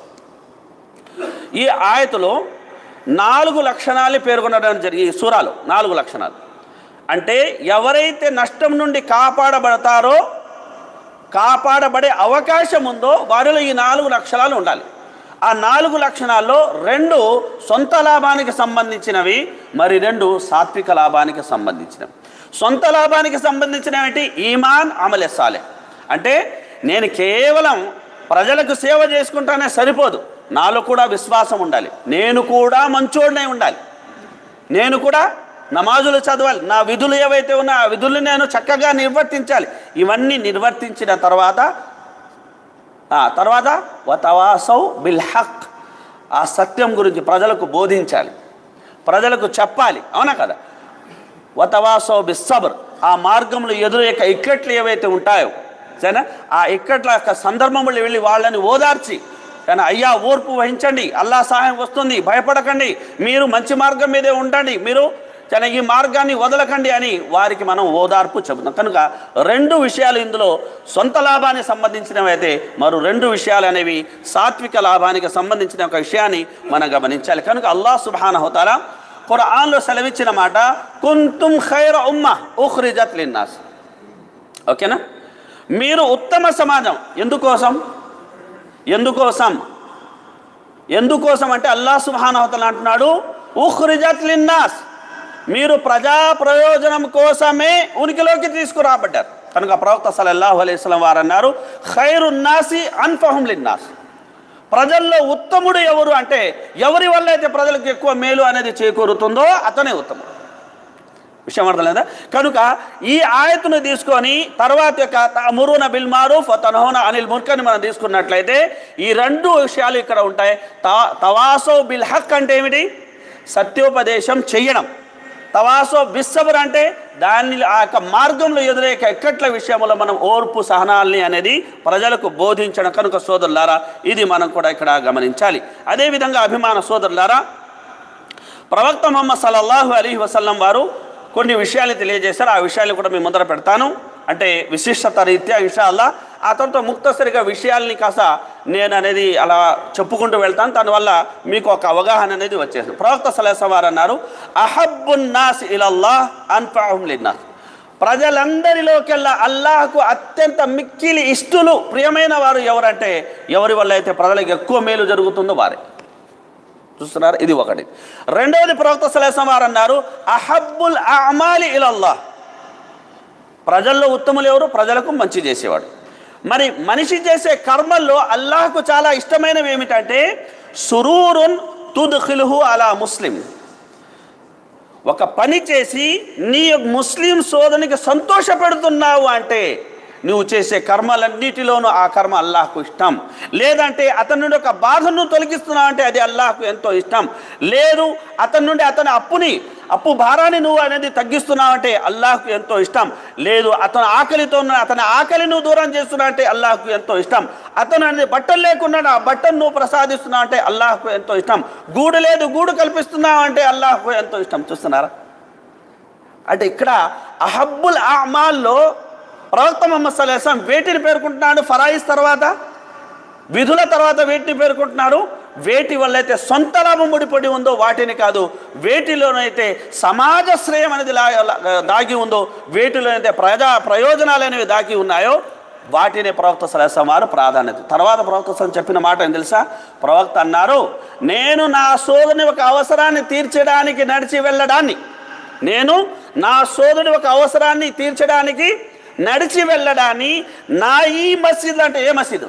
ఈ ఆయతలో నాలుగు లక్షణాలు పేర్కొనడం జరిగి ఈ సూరాలు నాలుగు లక్షణాలు అంటే ఎవరైతే నష్టం నుండి కాపాడబడతారో కాపాడబడే అవకాశం ఉందో వారిలో ఈ నాలుగు లక్షణాలు ఉండాలి ఆ నాలుగు లక్షణాల్లో రెండు సొంత లాభానికి సంబంధించినవి మరి రెండు సాత్విక లాభానికి సంబంధించినవి సొంత లాభానికి సంబంధించినవి ఏంటి ఈమాన్ అమలే సాలే అంటే నేను కేవలం ప్రజలకు సేవ చేసుకుంటానే సరిపోదు నాలో కూడా విశ్వాసం ఉండాలి నేను కూడా మంచోడినే ఉండాలి నేను కూడా నమాజులు చదవాలి నా విధులు ఏవైతే ఉన్నాయో ఆ విధులు నేను చక్కగా నిర్వర్తించాలి ఇవన్నీ నిర్వర్తించిన తర్వాత ఆ తర్వాత వతవాసౌ బిల్ హక్ ఆ సత్యం గురించి ప్రజలకు బోధించాలి ప్రజలకు చెప్పాలి అవునా కదా వతవాసౌ బిస్సబర్ ఆ మార్గంలో ఎదురు యొక్క ఇక్కట్లు ఏవైతే ఉంటాయో సరేనా ఆ ఇక్కట్ల యొక్క సందర్భంలో వెళ్ళి వాళ్ళని ఓదార్చి కానీ అయ్యా ఓర్పు వహించండి అల్లా సహాయం వస్తుంది భయపడకండి మీరు మంచి మార్గం మీదే ఉండండి మీరు కానీ ఈ మార్గాన్ని వదలకండి అని వారికి మనం ఓదార్పు చెబుతాం కనుక రెండు విషయాలు ఇందులో సొంత లాభానికి సంబంధించినవి అయితే మరో రెండు విషయాలు అనేవి సాత్విక లాభానికి సంబంధించిన ఒక విషయాన్ని మనం గమనించాలి కనుక అల్లా సుబాన హోతారా ఖురాన్లో సెలవిచ్చిన మాట కుంతుం ఖైర ఉమ్మ ఉఖ్రిజత్ లిన్నాస్ ఓకేనా మీరు ఉత్తమ సమాజం ఎందుకోసం ఎందుకోసం ఎందుకోసం అంటే అల్లా సుబానవతలు అంటున్నాడు ఉఖ్రిజత్ లిన్నాస్ మీరు ప్రజా ప్రయోజనం కోసమే ఉనికిలోకి తీసుకురాబడ్డారు కనుక ప్రవక్త సలల్లాహు అలైస్లం వారు అన్నారు ఖైరున్నాసి అన్ఫహం లిన్నాస్ ప్రజల్లో ఉత్తముడు ఎవరు అంటే ఎవరి వల్ల అయితే ప్రజలకు ఎక్కువ మేలు అనేది చేకూరుతుందో అతనే ఉత్తముడు విషయం అర్థం కనుక ఈ ఆయతును తీసుకొని తర్వాత యొక్క మురున బిల్ మారూఫ్ తనహోన అనిల్ ముర్కని మనం తీసుకున్నట్లయితే ఈ రెండు విషయాలు ఇక్కడ ఉంటాయి తవాసో బిల్ హక్ అంటే ఏమిటి సత్యోపదేశం చెయ్యడం తవాసో బిస్సబర్ అంటే దాన్ని ఆ యొక్క మార్గంలో ఎదురే ఎక్కట్ల విషయంలో మనం ఓర్పు సహనాల్ని అనేది ప్రజలకు బోధించడం కనుక సోదరులారా ఇది మనం కూడా ఇక్కడ గమనించాలి అదేవిధంగా అభిమాన సోదరులారా ప్రవక్త మొహమ్మద్ సల్లల్లాహు అలీ వసల్లం వారు కొన్ని విషయాలు తెలియజేశారు ఆ విషయాలు కూడా మీ ముందర పెడతాను అంటే విశిష్టత రీత్యా ఇన్షాల్లా ఆ తర్వాత ముక్తసరిగా విషయాల్ని కాస్త నేను అనేది అలా చెప్పుకుంటూ వెళ్తాను దానివల్ల మీకు ఒక అవగాహన అనేది వచ్చేసింది ప్రవక్త సలహా వారు అన్నారు అహబ్బున్నాస్ ఇలల్లాహ్ అన్ఫాహుం లిన్నాస్ ప్రజలందరిలోకెల్లా అల్లాహకు అత్యంత మిక్కిలి ఇష్టలు ప్రియమైన వారు ఎవరంటే ఎవరి వల్ల అయితే ప్రజలకు ఎక్కువ మేలు జరుగుతుందో వారే చూస్తున్నారు ఇది ఒకటి రెండవది ప్రవక్త సలేసం వారు అన్నారు అహబ్బుల్ అమాలి ఇలల్లా ప్రజల్లో ఉత్తములు ఎవరు ప్రజలకు మంచి చేసేవాడు మరి మనిషి చేసే కర్మల్లో అల్లాహకు చాలా ఇష్టమైనవి ఏమిటంటే సురూరున్ తుద్ఖిలుహు అలా ముస్లిం ఒక పని చేసి నీ ముస్లిం సోదరునికి సంతోషపెడుతున్నావు అంటే నువ్వు చేసే కర్మలన్నిటిలోనూ ఆ కర్మ అల్లాహకు ఇష్టం లేదంటే అతని నుండి ఒక బాధను తొలగిస్తున్నావు అంటే అది అల్లాహకు ఎంతో ఇష్టం లేదు అతని నుండి అతని అప్పుని అప్పు భారాన్ని నువ్వు అనేది తగ్గిస్తున్నావు అంటే అల్లాహకు ఎంతో ఇష్టం లేదు అతని ఆకలితో ఉన్న అతని ఆకలి నువ్వు దూరం చేస్తున్నావు అంటే అల్లాహకు ఎంతో ఇష్టం అతను అనేది బట్టలు లేకుండా ఆ బట్టను నువ్వు ప్రసాదిస్తున్నావు అంటే అల్లాహకు ఎంతో ఇష్టం గూడు లేదు గూడు కల్పిస్తున్నావు అంటే అల్లాహకు ఎంతో ఇష్టం చూస్తున్నారా అంటే ఇక్కడ అహబ్బుల్ అమాల్లో ప్రవక్త మొహమ్మద్ సల్లాహం వేటిని పేర్కొంటున్నాడు ఫరాయిస్ తర్వాత విధుల తర్వాత వేటిని పేర్కొంటున్నాడు వేటి వల్ల అయితే సొంత లాభం ముడిపడి ఉందో వాటిని కాదు వేటిలోనైతే సమాజ శ్రేయం అనేది లా- లా- దాగి ఉందో వేటిలోనైతే ప్రజా ప్రయోజనాలు అనేవి దాగి ఉన్నాయో వాటిని ప్రవక్త సలహా వారు ప్రాధాన్యత తర్వాత ప్రవక్త సలహా చెప్పిన మాట ఏం తెలుసా ప్రవక్త అన్నారు నేను నా సోదరుని ఒక అవసరాన్ని తీర్చడానికి నడిచి వెళ్ళడాన్ని నేను నా సోదరుడి ఒక అవసరాన్ని తీర్చడానికి నడిచి వెళ్ళడాన్ని నా ఈ మసీద్ అంటే ఏ మసీదు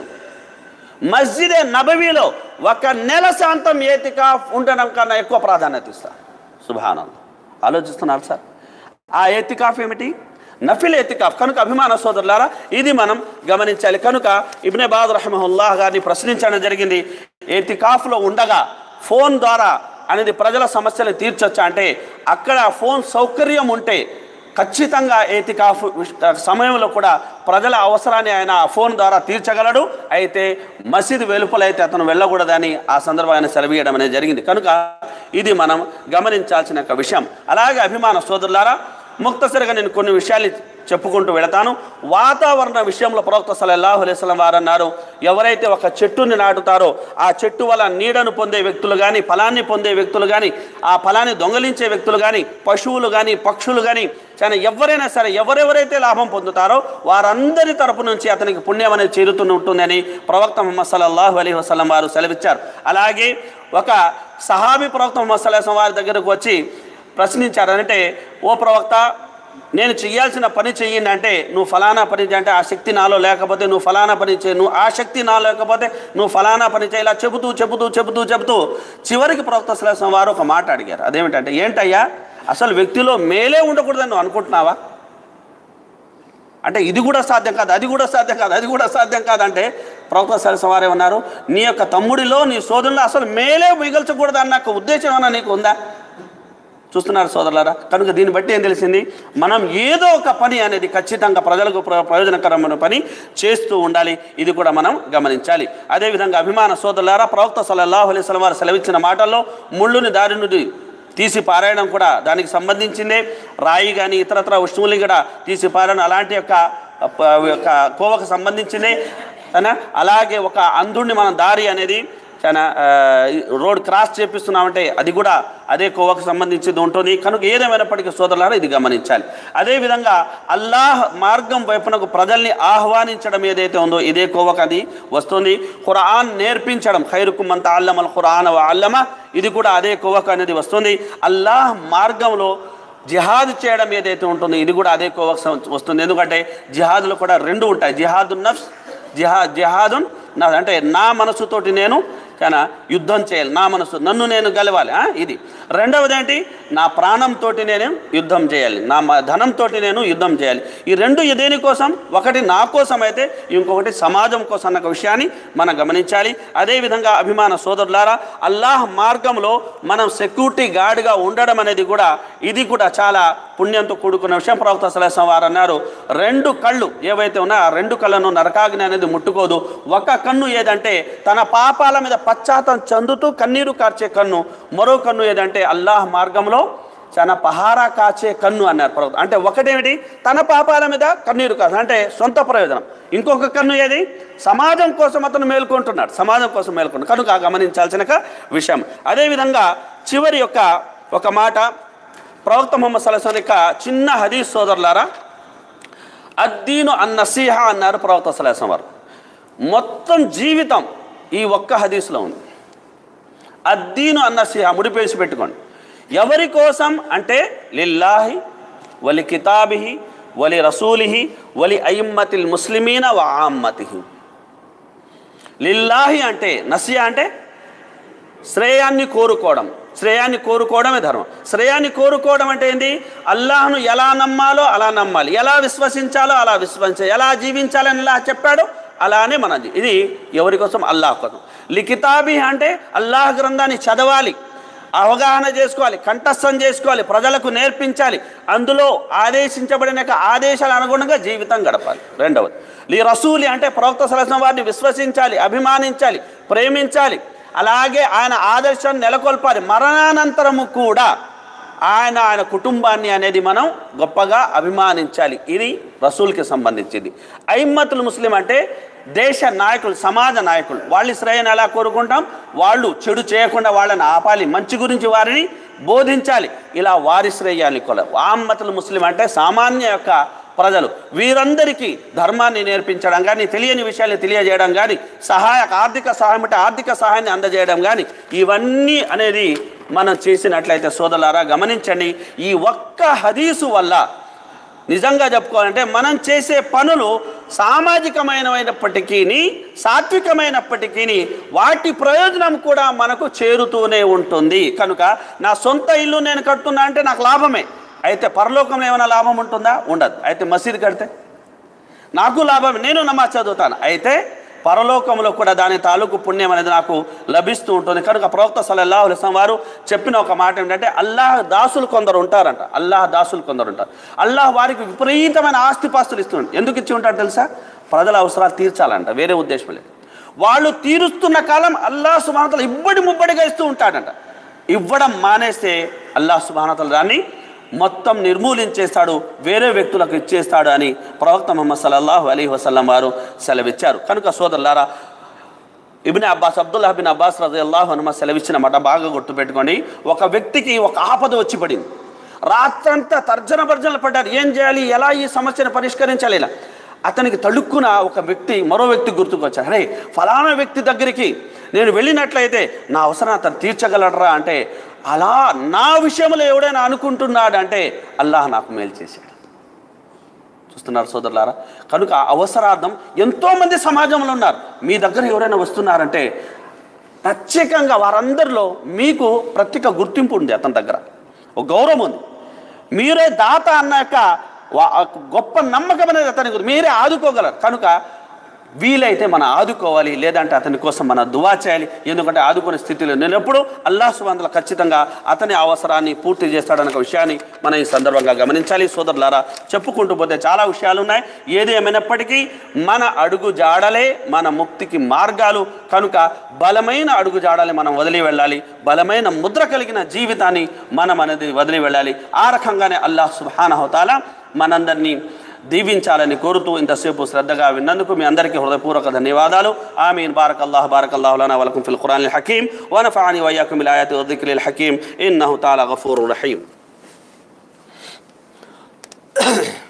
మస్జిదే నబవీలో ఒక నెల శాంతం ఏతికాఫ్ ఉండడం కన్నా ఎక్కువ ప్రాధాన్యత ఇస్తారు శుభానంద్ ఆలోచిస్తున్నారు సార్ ఆ ఏతికాఫ్ ఏమిటి నఫిల్ ఎతికాఫ్ కనుక అభిమాన సోదరులారా ఇది మనం గమనించాలి కనుక ఇబ్నే బాద్ రహమహుల్లాహ్ గారిని ప్రశ్నించడం జరిగింది ఏతికాఫ్లో ఉండగా ఫోన్ ద్వారా అనేది ప్రజల సమస్యలు తీర్చొచ్చా అంటే అక్కడ ఫోన్ సౌకర్యం ఉంటే ఖచ్చితంగా ఏతికాఫ్ విష్- సమయంలో కూడా ప్రజల అవసరాన్ని ఆయన ఆ ఫోన్ ద్వారా తీర్చగలడు అయితే మసీద్ వెలుపలైతే అతను వెళ్ళకూడదని ఆ సందర్భంగా ఆయన సెలవీయడం అనేది జరిగింది కనుక ఇది మనం గమనించాల్సిన ఒక విషయం అలాగే అభిమాన సోదరులారా ముక్తసరిగా నేను కొన్ని విషయాలు చెప్పుకుంటూ వెళతాను వాతావరణ విషయంలో ప్రవక్త సల్లల్లాహు అలైహి వసల్లం వారు అన్నారు ఎవరైతే ఒక చెట్టుని నాటుతారో ఆ చెట్టు వల్ల నీడను పొందే వ్యక్తులు కానీ ఫలాన్ని పొందే వ్యక్తులు కానీ ఆ ఫలాన్ని దొంగలించే వ్యక్తులు కానీ పశువులు కానీ పక్షులు కానీ కానీ ఎవరైనా సరే ఎవరెవరైతే లాభం పొందుతారో వారందరి తరపు నుంచి అతనికి పుణ్యం అనేది చేరుతూ ఉంటుందని ప్రవక్త ముహమ్మద్ సల్లల్లాహు అలైహి వసల్లం వారు సెలవిచ్చారు అలాగే ఒక సహాబీ ప్రవక్త ముహమ్మద్ సల్లాహం వారి దగ్గరకు వచ్చి ప్రశ్నించారు అంటే ఓ ప్రవక్త నేను చేయాల్సిన పని చెయ్యండి అంటే నువ్వు ఫలానా పని చేయి అంటే ఆ శక్తి నాలో లేకపోతే నువ్వు ఫలానా పని చేయి నువ్వు ఆ శక్తి నాలో లేకపోతే నువ్వు ఫలానా పని చేయి ఇలా చెబుతూ చెబుతూ చెబుతూ చెబుతూ చివరికి ప్రవక్త సలహం వారు ఒక మాట అడిగారు అదేమిటంటే ఏంటయ్యా అసలు వ్యక్తిలో మేలే ఉండకూడదని నువ్వు అనుకుంటున్నావా అంటే ఇది కూడా సాధ్యం కాదు అది కూడా సాధ్యం కాదు అది కూడా సాధ్యం కాదంటే ప్రవక్త సరస్వ వారు ఏమన్నారు నీ యొక్క తమ్ముడిలో నీ సోదరులో అసలు మేలే మిగల్చకూడదు అన్న ఒక ఉద్దేశం ఏమన్నా నీకు ఉందా చూస్తున్నారు సోదరులారా కనుక దీన్ని బట్టి ఏం తెలిసింది మనం ఏదో ఒక పని అనేది ఖచ్చితంగా ప్రజలకు ప్ర- ప్రయోజనకరమైన పని చేస్తూ ఉండాలి ఇది కూడా మనం గమనించాలి అదేవిధంగా అభిమాన సోదరులారా ప్రవక్త సల్లల్లాహు అలైహి వసల్లం వారు సెలవిచ్చిన మాటల్లో ముళ్ళుని దారి నుండి తీసి పారేయడం కూడా దానికి సంబంధించిందే రాయి కానీ ఇతరత్ర వస్తువులు కూడా తీసి పారడం అలాంటి యొక్క ప- యొక్క కోవకు సంబంధించిందే అయినా అలాగే ఒక అంధుడిని మనం దారి అనేది చాలా ఆ, రోడ్ క్రాస్ చేపిస్తున్నామంటే అది కూడా అదే కోవకు సంబంధించింది ఉంటుంది కనుక ఏదేమైనప్పటికీ సోదరులారా ఇది గమనించాలి అదేవిధంగా అల్లాహ్ మార్గం వైపునకు ప్రజల్ని ఆహ్వానించడం ఏదైతే ఉందో ఇదే కోవకు అది వస్తుంది ఖురాన్ నేర్పించడం ఖైరుకుమ్ అంత అల్లమల్ ఖురాన్ అల్లమ ఇది కూడా అదే కోవకు అనేది వస్తుంది అల్లాహ్ మార్గంలో జిహాద్ చేయడం ఏదైతే ఉంటుందో ఇది కూడా అదే కోవకు సం- వస్తుంది ఎందుకంటే జిహాదులు కూడా రెండు ఉంటాయి జిహాదు నఫ్స్ జిహా జిహాదున్ నా అంటే నా మనసుతోటి నేను కానీ యుద్ధం చేయాలి నా మనసు నన్ను నేను గెలవాలి ఆ? ఇది రెండవది ఏంటి నా ప్రాణంతో నేను యుద్ధం చేయాలి నా మ- ధనంతో నేను యుద్ధం చేయాలి ఈ రెండు దేని కోసం ఒకటి నా కోసం అయితే ఇంకొకటి సమాజం కోసం అన్న ఒక విషయాన్ని మనం గమనించాలి అదేవిధంగా అభిమాన సోదరులారా అల్లాహ్ మార్గంలో మనం సెక్యూరిటీ గార్డ్గా ఉండడం అనేది కూడా ఇది కూడా చాలా పుణ్యంతో కూడుకున్న విషయం ప్రవక్త సలహా వారు అన్నారు రెండు కళ్ళు ఏవైతే ఉన్నాయో ఆ రెండు కళ్ళను నరకాగ్ని అనేది ముట్టుకోదు ఒక కన్ను ఏదంటే తన పాపాల మీద పశ్చాత్తం చెందుతూ కన్నీరు కార్చే కన్ను మరో కన్ను ఏదంటే అల్లాహ్ మార్గంలో చాలా పహారా కాచే కన్ను అన్నారు ప్రవక్త అంటే ఒకటేమిటి తన పాపాల మీద కన్నీరు కాదు అంటే సొంత ప్రయోజనం ఇంకొక కన్ను ఏది సమాజం కోసం అతను మేల్కొంటున్నాడు సమాజం కోసం మేల్కొంటున్నాడు కనుక గమనించాల్సిన ఒక విషయం అదేవిధంగా చివరి యొక్క ఒక మాట ప్రవక్త ముహమ్మద్ సలహం యొక్క చిన్న హదీస్ సోదరులారా అద్దీను అన్నసీహ అన్నారు ప్రవక్త సలహం వారు మొత్తం జీవితం ఈ ఒక్క హదీస్లో ఉంది అద్దీను అన్నసీహ ముడిపేసి పెట్టుకోండి ఎవరి కోసం అంటే లిల్లాహి వలి కితాబిహి వలి రసూలిహి వలి అయిమ్మతిల్ ముస్లిమీన వ ఆమ్మతిహి లిల్లాహి అంటే నసియా అంటే శ్రేయాన్ని కోరుకోవడం శ్రేయాన్ని కోరుకోవడమే ధర్మం శ్రేయాన్ని కోరుకోవడం అంటే ఏంటి అల్లాహ్ను ఎలా నమ్మాలో అలా నమ్మాలి ఎలా విశ్వసించాలో అలా విశ్వసించాలి ఎలా జీవించాలని ఎలా చెప్పాడో అలానే మనది ఇది ఎవరి కోసం అల్లాహ్ కోసం లిఖితాబి అంటే అల్లాహ్ గ్రంథాన్ని చదవాలి అవగాహన చేసుకోవాలి కంఠస్థం చేసుకోవాలి ప్రజలకు నేర్పించాలి అందులో ఆదేశించబడిన యొక్క ఆదేశాల అనుగుణంగా జీవితం గడపాలి రెండవది ఈ రసూలి అంటే ప్రవక్త సలసిన వారిని విశ్వసించాలి అభిమానించాలి ప్రేమించాలి అలాగే ఆయన ఆదర్శాన్ని నెలకొల్పాలి మరణానంతరము కూడా ఆయన ఆయన కుటుంబాన్ని అనేది మనం గొప్పగా అభిమానించాలి ఇది రసూల్కి సంబంధించింది ఐమ్మతుల్ ముస్లిం అంటే దేశ నాయకులు సమాజ నాయకులు వాళ్ళు శ్రేయని ఎలా కోరుకుంటాం వాళ్ళు చెడు చేయకుండా వాళ్ళని ఆపాలి మంచి గురించి వారిని బోధించాలి ఇలా వారి శ్రేయాన్ని కొల ఆమ్మతుల్ ముస్లిం అంటే సామాన్య యొక్క ప్రజలు వీరందరికీ ధర్మాన్ని నేర్పించడం కానీ తెలియని విషయాన్ని తెలియజేయడం కానీ సహాయక ఆర్థిక సహాయం అంటే ఆర్థిక సహాయాన్ని అందజేయడం కానీ ఇవన్నీ అనేది మనం చేసినట్లయితే సోదరులారా గమనించండి ఈ ఒక్క హదీసు వల్ల నిజంగా చెప్పుకోవాలంటే మనం చేసే పనులు సామాజికమైనప్పటికీ సాత్వికమైనప్పటికీ వాటి ప్రయోజనం కూడా మనకు చేరుతూనే ఉంటుంది కనుక నా సొంత ఇల్లు నేను కట్టున్నా అంటే నాకు లాభమే అయితే పరలోకంలో ఏమైనా లాభం ఉంటుందా ఉండదు అయితే మసీద్ కడితే నాకు లాభం నేను నమాజ్ చదువుతాను అయితే పరలోకంలో కూడా దాని తాలూకు పుణ్యం అనేది నాకు లభిస్తూ ఉంటుంది కనుక ప్రవక్త సల్లల్లాహు అలైహి వసల్లం వారు చెప్పిన ఒక మాట ఏంటంటే అల్లాహ్ దాసులు కొందరు ఉంటారంట అల్లాహ్ దాసులు కొందరు ఉంటారు అల్లాహ్ వారికి విపరీతమైన ఆస్తిపాస్తులు ఇస్తున్నాడు ఎందుకు ఇచ్చి ఉంటాడు తెలుసా ప్రజల అవసరాలు తీర్చాలంట వేరే ఉద్దేశం లేదు వాళ్ళు తీరుస్తున్న కాలం అల్లాహ్ సుబానతలు ఇబ్బడి ముబ్బడిగా ఇస్తూ ఉంటాడంట ఇవ్వడం మానేస్తే అల్లాహ్ సుబానతలు దాన్ని మొత్తం నిర్మూలించేస్తాడు వేరే వ్యక్తులకు ఇచ్చేస్తాడు అని ప్రవక్త ముహమ్మద్ సల్లల్లాహు అలీ వసల్లం వారు సెలవిచ్చారు కనుక సోదరులారా Ibn Abbas Abdullah bin Abbas రజల్లాహు హనుమ సెలవిచ్చిన మాట బాగా గుర్తుపెట్టుకోండి ఒక వ్యక్తికి ఒక ఆపద వచ్చి పడింది రాత్రంతా తర్జన భర్జనలు పడ్డారు ఏం చేయాలి ఎలా ఈ సమస్యను పరిష్కరించాలి ఇలా అతనికి తడుక్కున ఒక వ్యక్తి మరో వ్యక్తి గుర్తుకొచ్చాడు అరే ఫలానా వ్యక్తి దగ్గరికి నేను వెళ్ళినట్లయితే నా అవసరం అతను తీర్చగలడరా అంటే అలా నా విషయంలో ఎవడైనా అనుకుంటున్నాడు అంటే అల్లాహ్ నాకు మేలు చేశాడు చూస్తున్నారు సోదరులారా కనుక ఆ అవసరార్థం ఎంతోమంది సమాజంలో ఉన్నారు మీ దగ్గర ఎవరైనా వస్తున్నారంటే ప్రత్యేకంగా వారందరిలో మీకు ప్రత్యేక గుర్తింపు ఉంది అతని దగ్గర ఒక గౌరవం ఉంది మీరే దాత అన్నాక వా- గొప్ప నమ్మకం అనేది అతనికి ఉంది. మీరే ఆదుకోగలరు కనుక వీలైతే మనం ఆదుకోవాలి లేదంటే అతని కోసం మనం దువా చేయాలి ఎందుకంటే ఆదుకునే స్థితిలో నేను ఎప్పుడు అల్లాహ్ సుబంధులు ఖచ్చితంగా అతని అవసరాన్ని పూర్తి చేస్తాడన్న ఒక విషయాన్ని మనం ఈ సందర్భంగా గమనించాలి సోదరులారా చెప్పుకుంటూ పోతే చాలా విషయాలు ఉన్నాయి ఏది ఏమైనప్పటికీ మన అడుగు జాడలే మన ముక్తికి మార్గాలు కనుక బలమైన అడుగు జాడలే మనం వదిలి వెళ్ళాలి బలమైన ముద్ర కలిగిన జీవితాన్ని మనం అనేది వదిలి వెళ్ళాలి ఆ రకంగానే అల్లాహ్ సుబానహతాల మనందరినీ దీవించాలని కోరుతూ ఇంతసేపు శ్రద్ధగా విన్నందుకు మీ అందరికీ హృదయపూర్వక ధన్యవాదాలు ఆమీన్ బారక్ అల్లాహ్ బారక్ అల్లాహ్ లనా వలకుం ఫిల్ ఖురాన్ హకీం వనఫాని వయ్యాకుం బిల్ ఆయాతి వద్దిక్రిల్ హకీం ఇన్నహు తాలా గఫూరు రహీం